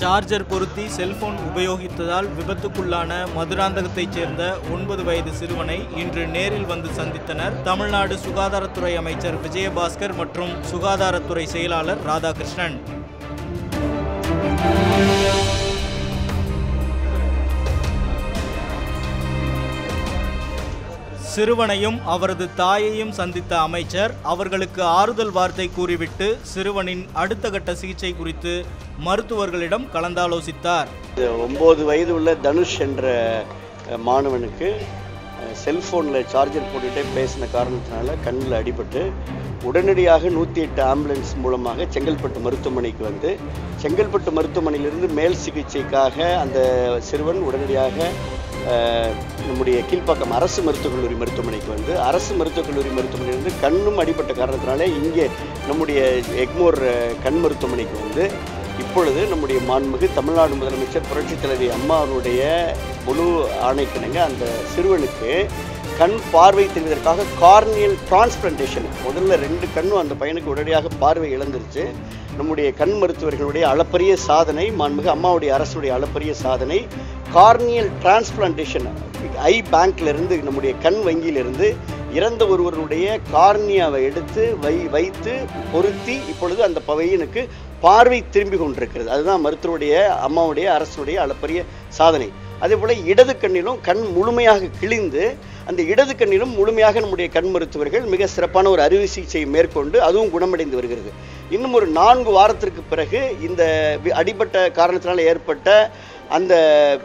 charger பொருத்தி cellphone உபயோகித்ததால் விபத்துக்குள்ளான மதுராந்தகத்தைச் சேர்ந்த ஒன்பது வயது சிறுவனை இன்று நேரில் வந்து சந்தித்தனர் தமிழ்நாடு சுகாதாரத்துறை அமைச்சர் விஜயபாஸ்கர் மற்றும் சுகாதாரத்துறை செயலாளர் ராதாகிருஷ்ணன் சிறுவனையும் அவரது தாயையும் சந்தித்த அமைச்சர் அவர்களுக்கு ஆறுதல் வார்த்தை கூறிவிட்டு சிறுவனின் அடுத்த கட்ட சிகிச்சை குறித்து மருத்துவர்களிடம் கலந்தாலோசித்தார் இது ஒம்பது வயது உள்ள தனுஷ் என்ற அஹ், மாணவனுக்கு செல்ஃபோனில் சார்ஜர் போட்டுகிட்டே பேசின காரணத்தினால கண்ணில் அடிபட்டு உடனடியாக நூற்றி எட்டு ஆம்புலன்ஸ் மூலமாக செங்கல்பட்டு மருத்துவமனைக்கு வந்து செங்கல்பட்டு மருத்துவமனையிலிருந்து மேல் சிகிச்சைக்காக அந்த சிறுவன் உடனடியாக அஹ், நம்முடைய கீழ்ப்பாக்கம் அரசு மருத்துவக் கல்லூரி மருத்துவமனைக்கு வந்து அரசு மருத்துவக் கல்லூரி மருத்துவமனையிலிருந்து கண்ணும் அடிபட்ட காரணத்தினால இங்கே நம்முடைய எக்மோர் அஹ், கண் மருத்துவமனைக்கு வந்து இப்பொழுது நம்முடைய மாண்புமிகு தமிழ்நாடு முதலமைச்சர் புரட்சித் தலைவி அம்மா அவருடைய முழு ஆணைக்கிணங்க அந்த சிறுவனுக்கு கண் பார்வை தெரிவதற்காக கார்னியல் டிரான்ஸ்பிளான்டேஷன் முதல்ல ரெண்டு கண்ணும் அந்த பையனுக்கு உடனடியாக பார்வை இழந்துருச்சு நம்முடைய கண் மருத்துவர்களுடைய அளப்பரிய சாதனை மாண்புமிகு அம்மாவுடைய அரசுடைய அளப்பரிய சாதனை கார்னியல் டிரான்ஸ்பிளான்டேஷன் ஐ பேங்க்ல இருந்து நம்முடைய கண் வங்கியிலிருந்து இறந்த ஒருவருடைய கார்னியாவை எடுத்து வை வைத்து பொருத்தி இப்பொழுது அந்த பையனுக்கு பார்வை திரும்பி கொண்டிருக்கிறது அதுதான் மருத்துவருடைய அம்மாவுடைய அரசுடைய அளப்பரிய சாதனை அதே போல இடது கண்ணிலும் கண் முழுமையாக கிழிந்து அந்த இடது கண்ணிலும் முழுமையாக நம்முடைய கண் மருத்துவர்கள் மிக சிறப்பான ஒரு அறுவை சிகிச்சையை மேற்கொண்டு அதுவும் குணமடைந்து வருகிறது இன்னும் ஒரு நான்கு வாரத்திற்கு பிறகு இந்த வி- அடிபட்ட காரணத்தினால் ஏற்பட்ட அந்த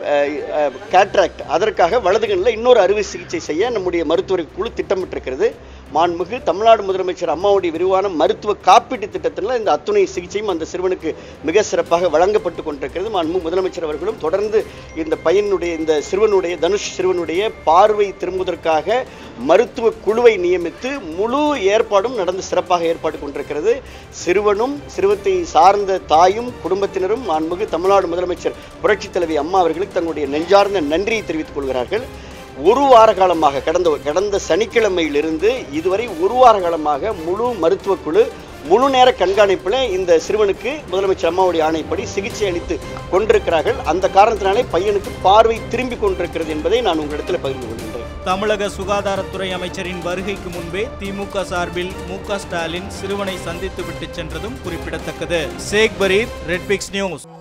கேட்ராக்ட் அதற்காக வலது கண்ணில் இன்னொரு அறுவை சிகிச்சை செய்ய நம்முடைய மருத்துவர் குழு திட்டமிட்டிருக்கிறது மாண்புமிகு தமிழ்நாடு முதலமைச்சர் அம்மாவுடைய விரிவான மருத்துவ காப்பீட்டு திட்டத்தில் இந்த அத்துணை சிகிச்சையும் அந்த சிறுவனுக்கு மிக சிறப்பாக வழங்கப்பட்டு கொண்டிருக்கிறது மாண்பு முதலமைச்சர் அவர்களும் தொடர்ந்து இந்த பையனுடைய இந்த சிறுவனுடைய தனுஷ் சிறுவனுடைய பார்வை திரும்புவதற்காக மருத்துவ குழுவை நியமித்து முழு ஏற்பாடும் நடந்து சிறப்பாக ஏற்பாடு கொண்டிருக்கிறது சிறுவனும் சிறுவத்தை சார்ந்த தாயும் குடும்பத்தினரும் மாண்புமிகு தமிழ்நாடு முதலமைச்சர் புரட்சித் தலைவி அம்மா அவர்களுக்கு தங்களுடைய நெஞ்சார்ந்த நன்றியை தெரிவித்துக் கொள்கிறார்கள் ஒரு வார காலமாக கடந்த கடந்த சனிக்கிழமையிலிருந்து இதுவரை ஒரு வார காலமாக முழு மருத்துவக் குழு முழு நேர கண்காணிப்பில் இந்த சிறுவனுக்கு முதலமைச்சர் அம்மாவுடைய ஆணைப்படி சிகிச்சை அளித்து கொண்டிருக்கிறார்கள் அந்த காரணத்தினாலே பையனுக்கு பார்வை திரும்பி கொண்டிருக்கிறது என்பதை நான் உங்களிடத்தில் பகிர்ந்து கொள்கின்றேன் தமிழக சுகாதாரத்துறை அமைச்சரின் வருகைக்கு முன்பே திமுக சார்பில் மு க ஸ்டாலின் சிறுவனை சந்தித்து விட்டு சென்றதும் குறிப்பிடத்தக்கது சேக் பரீத் ரெட்பிக்ஸ் நியூஸ்